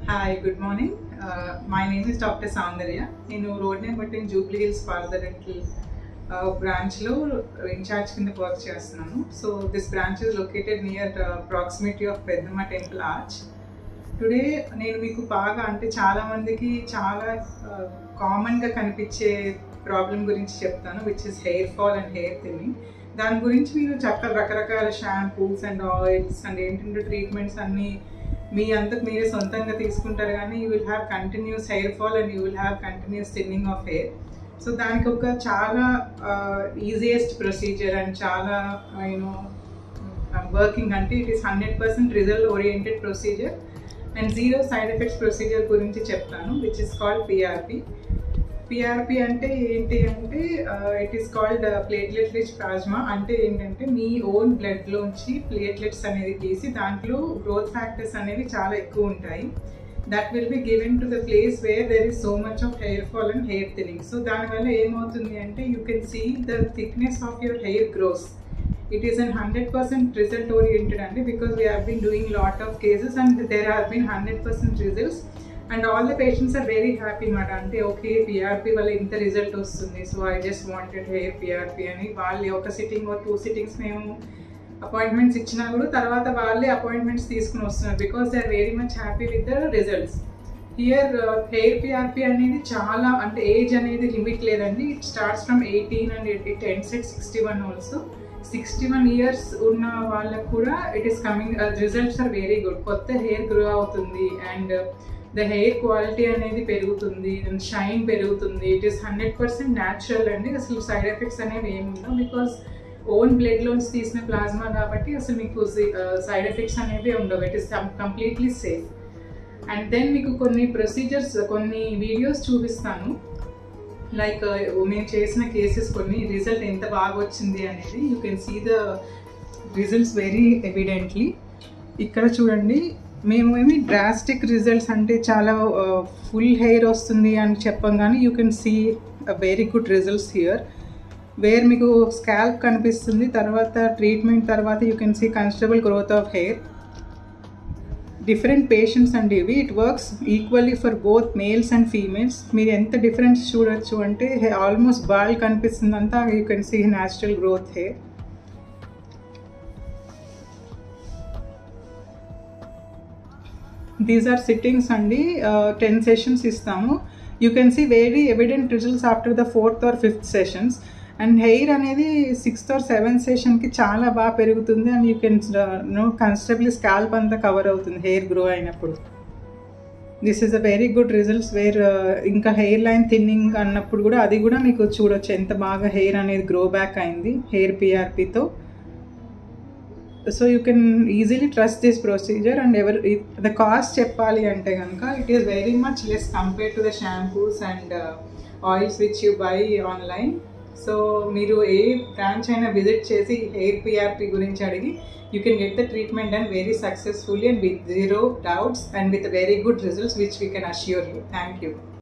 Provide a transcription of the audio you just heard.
hi good morning my name is doctor Soundarya నేను road number ten Jubilee Hills పార్దరెంటల్ బ్రాంచ్లో in charge కింద వర్క్ చేస్తున్నాను so this branch is located near proximity of Peddamma temple arch today నేను మీకు బాగా అంటే చాలా మందికి చాలా కామన్గా కనిపించే ప్రాబ్లం గురించి చెప్తాను which is hair fall and hair thinning దాని గురించి మీరు చక్కగా రకరకాల షాంపూస్ అండ్ ఆయిల్స్ అండ్ ఏంటంటే ట్రీట్మెంట్స్ అన్నీ మీ అంతకు మీరే సొంతంగా తీసుకుంటారు కానీ you will have continuous hair fall and you will have continuous thinning of hair so దానికి ఒక చాలా ఈజియెస్ట్ ప్రొసీజర్ అండ్ చాలా యూనో వర్కింగ్ అంటే it is hundred percent result oriented procedure and zero side effects procedure గురించి చెప్తాను which is called PRP PRP అంటే ఏంటి అంటే it is called platelet rich plasma అంటే ఏంటంటే మీ ఓన్ బ్లడ్లోంచి ప్లేట్లెట్స్ అనేది తీసి దాంట్లో గ్రోత్ ఫ్యాక్టర్స్ అనేవి చాలా ఎక్కువ ఉంటాయి that will be given to the place where there is so much of hair fall and hair thinning so దానివల్ల ఏమవుతుంది అంటే you can see the thickness of your hair grows it is an hundred percent result oriented అండి because we have been doing lot of cases and there have been hundred percent results and all the patients are very happy అనమాట అంటే okay PRP వల్ల ఇంత result వస్తుంది so I just wanted hair PRP అని వాళ్ళు ఒక sitting two sittings మేము appointments ఇచ్చినా కూడా తర్వాత వాళ్ళే అపాయింట్మెంట్స్ తీసుకుని వస్తున్నారు because they are very much happy with the results here hair PRP అనేది చాలా అంటే ఏజ్ అనేది లిమిట్ లేదండి it starts from eighteen and it ends at sixty one also sixty one years ఉన్న వాళ్ళకు కూడా it is coming results are very good కొత్త hair grow అవుతుంది అండ్ ద హెయిర్ క్వాలిటీ అనేది పెరుగుతుంది అండ్ షైన్ పెరుగుతుంది it is hundred percent natural అండి అసలు సైడ్ ఎఫెక్ట్స్ అనేవి ఏమి ఉండవు బికాస్ ఓన్ బ్లడ్లోంచి తీసిన ప్లాజ్మా కాబట్టి అసలు మీకు సైడ్ ఎఫెక్ట్స్ అనేవి ఉండవు it is completely safe and then మీకు కొన్ని ప్రొసీజర్స్ కొన్ని వీడియోస్ చూపిస్తాను లైక్ మేము చేసిన కేసెస్ కొన్ని రిజల్ట్ ఎంత బాగా వచ్చింది అనేది you can see the results very evidently ఇక్కడ చూడండి మేము ఏమి డ్రాస్టిక్ రిజల్ట్స్ అంటే చాలా ఫుల్ హెయిర్ వస్తుంది అని చెప్పం కానీ you can see very good results here where మీకు స్కాల్ప్ కనిపిస్తుంది తర్వాత ట్రీట్మెంట్ తర్వాత you can see considerable growth of hair different patients అండి ఇవి it works equally for both males and females మీరు ఎంత డిఫరెన్స్ చూడొచ్చు అంటే ఆల్మోస్ట్ బాల్ కనిపిస్తుంది అంతా you can see natural growth hair these are sittings అండి టెన్ సెషన్స్ ఇస్తాము you can see very evident results after the fourth or fifth sessions and hair అనేది sixth or seventh సెషన్కి చాలా బాగా పెరుగుతుంది and you can know considerably scalp అంతా cover అవుతుంది hair grow అయినప్పుడు this is a very good results where ఇంకా hair line thinning అన్నప్పుడు కూడా అది కూడా మీకు చూడొచ్చు ఎంత బాగా హెయిర్ అనేది గ్రో బ్యాక్ అయింది హెయిర్ పిఆర్పితో so you can easily trust this procedure and ever the cost చెప్పాలి అంటే కనుక it is very much less compare to the shampoos and oils which you buy online so మీరు ఏ branch అయినా visit చేసి hair PRP గురించి అడిగి you can get the treatment and very successfully and with zero doubts and with very good results which we can assure you thank you